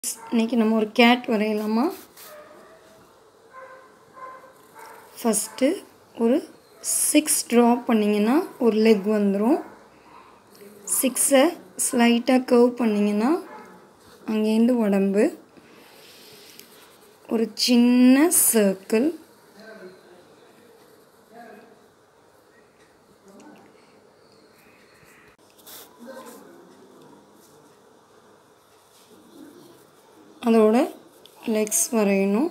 இன்றைக்கி நம்ம ஒரு கேட் வரையலாமா ஃபஸ்ட்டு ஒரு சிக்ஸ் ட்ரா பண்ணிங்கன்னா ஒரு லெக் வந்துடும் சிக்ஸை ஸ்லைட்டாக கர்வ் பண்ணிங்கன்னா அங்கேருந்து உடம்பு ஒரு சின்ன சர்க்கிள் அதோட லெக்ஸ் வரையணும்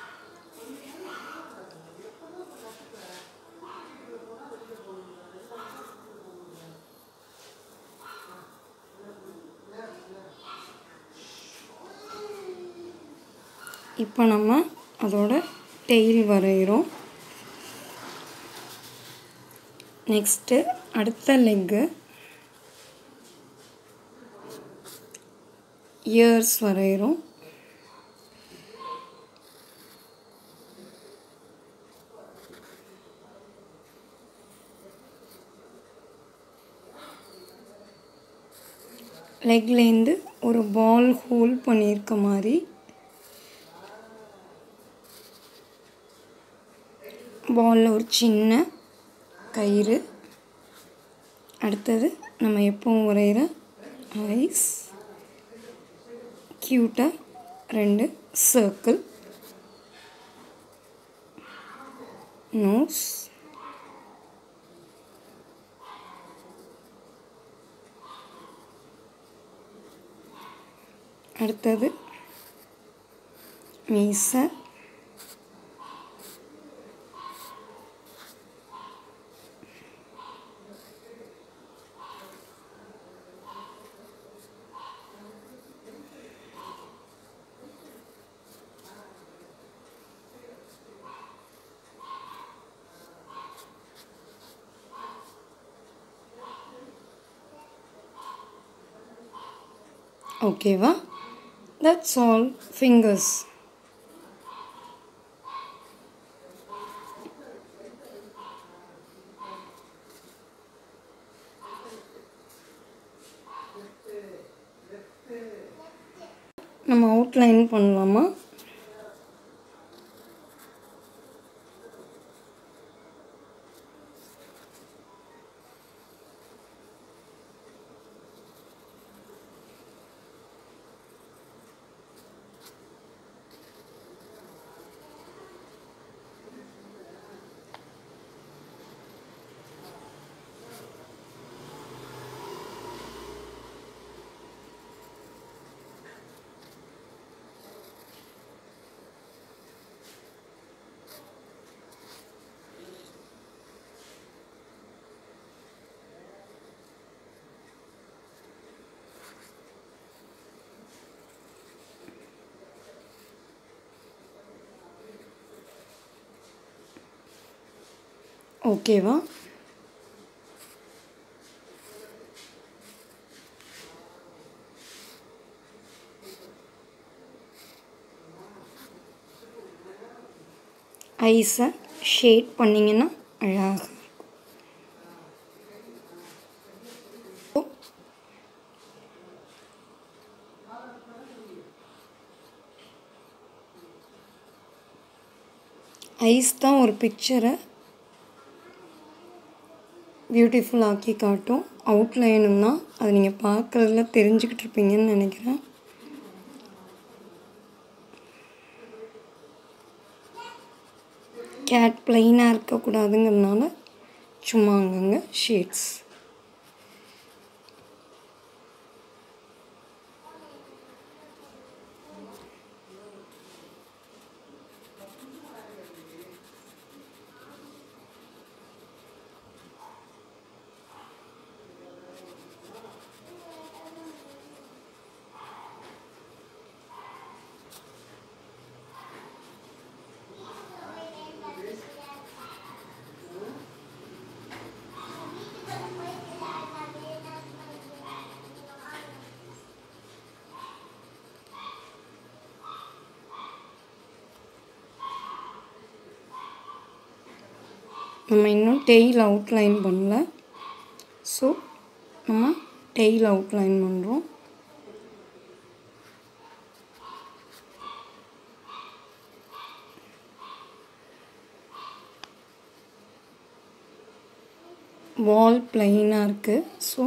இப்போ நம்ம அதோட டெய்ல் வரைகிறோம் நெக்ஸ்ட்டு அடுத்த லெக்கு இயர்ஸ் வரைகிறோம் லெக்லேருந்து ஒரு பால் ஹோல் பண்ணியிருக்க மாதிரி பாலில் ஒரு சின்ன கயிறு அடுத்தது நம்ம எப்பவும் வரைகிற ஐஸ் க்யூட்டாக ரெண்டு சர்க்கிள் நோஸ் அடுத்தது மீசை ஓகேவா தட்ஸ் ஆல் ஃபிங்கர்ஸ் நம்ம அவுட்லைன் பண்ணலாமா ஓகேவா ஐஸை ஷேட் பண்ணிங்கன்னா அழகாக ஐஸ் தான் ஒரு பிக்சரை பியூட்டிஃபுல் ஆக்கி காட்டும் அவுட்லைனும் தான் அதை நீங்கள் பார்க்குறதுல தெரிஞ்சுக்கிட்டு இருப்பீங்கன்னு நினைக்கிறேன் கேட் ப்ளைனாக இருக்கக்கூடாதுங்கிறதுனால சும்மா அங்கங்கே ஷேட்ஸ் நம்ம இன்னும் டெய்ல் அவுட்லைன் பண்ணல ஸோ நம்ம டெய்ல் அவுட்லைன் பண்ணுறோம் வால் பிளைனாக இருக்குது ஸோ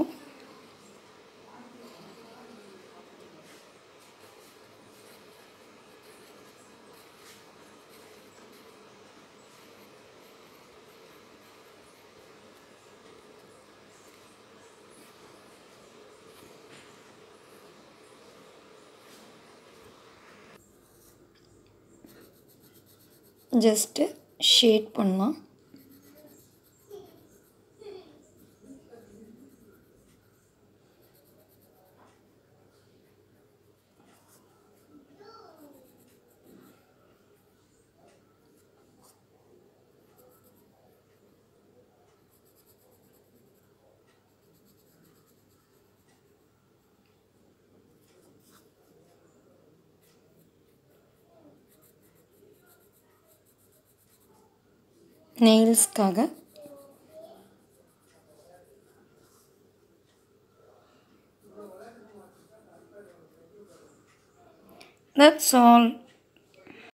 ஜஸ்ட்டு ஷேட் பண்ணலாம் நெயில்ஸ்க்காக தட்ஸ் ஆல்